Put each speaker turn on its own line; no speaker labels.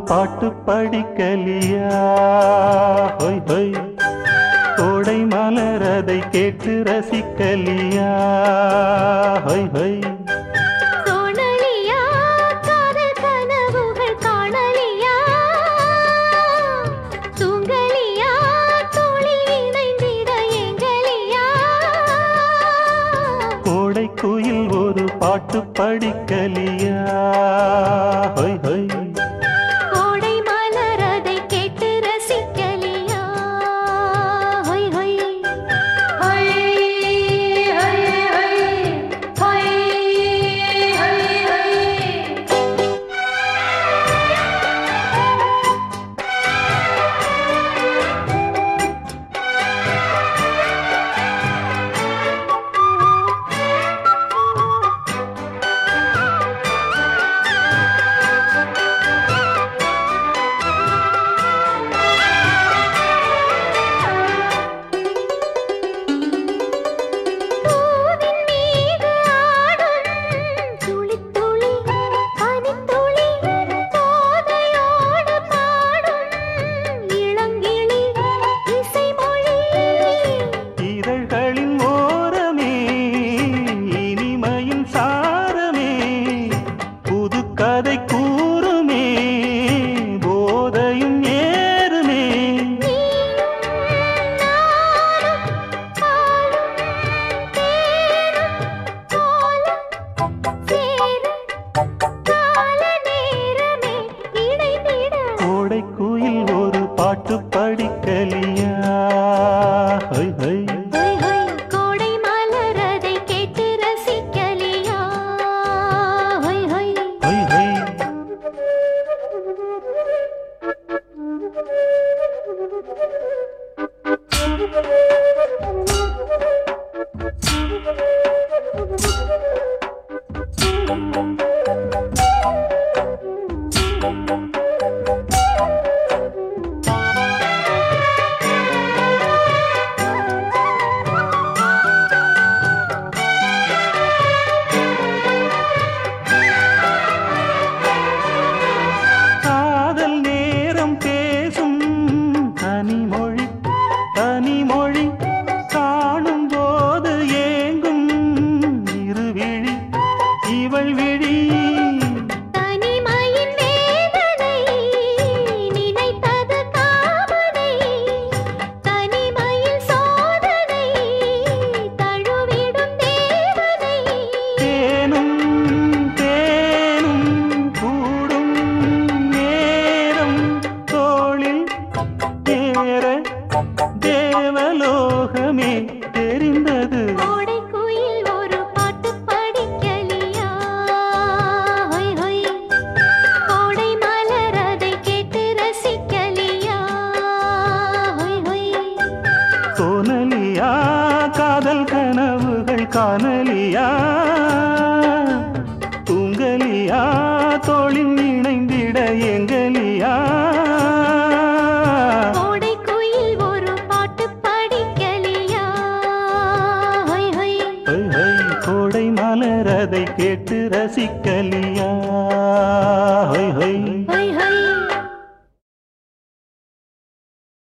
பாட்டு படிக்கலியா ஹொய் ஹொய் கோடை மலர் அதை கேட்டு ரசிக்கலியா ஹொய் ஹொய்
சோனலியா காதல் கனவுகள் காணலியா தூங்கலியா தோளில் இணைந்திட எங்கலியா
கோடை குயில் ஒரு பாட்டு படிக்கலியா ஹொய் ஹொய்
கோடை மலர் அதை கேட்டு ரசிக்கலியா ஹொய் ஹொய் ஹொய் ஹொய் ஹொய் ஹொய் ஹொய் ஹொய் பூவின் மீது ஆடும் துளித் துளி பனித்துளி போதையோடு பாடும் இளங்கிளி இசைமொழி
இதழ்களின் ஓரமே இனிமையின் சாரமே புது கதை கூறுமே போதையும் ஏறுமே
நீயும் நானும் பாலும் தேனும் போல சேர கால நேரமே இணைந்திட
கோடை குயில் ஒரு பாட்டு படிக்கலியா ஹொய் ஹொய்
ஹொய் ஹொய் கோடை மலர் அதை கேட்டு ரசிக்கலியா ஹொய் ஹொய்
ஹொய் ஹொய் காதல் நேரம் பேசும் தனிமொழி தனிமொழி காணும் போது ஏங்கும் இருவிழி இவள் விழி
தனிமையின் வேதனை நினைத்தது காமனை தனிமையில் சோதனை தழுவிடும் தேவனை
தேனும் தேனும் கூடும் நேரம் தோளில் ஏற தேவலோகமே தெரிந்தது
கோடை குயில் ஒரு பாட்டு படிக்கலியா ஹொய் ஹொய் கோடை மலர் அதை கேட்டு ரசிக்கலியா ஹொய் ஹொய்
சோனலியா காதல் கனவுகள் காணலியா தூங்கலியா தோளில் இணைந்திட எங்கலியா
கோடை குயில் ஒரு பாட்டு படிக்கலியா ஹொய் ஹொய்
ஹொய் ஹொய் கோடை மலர் அதை கேட்டு ரசிக்கலியா ஹொய் ஹொய்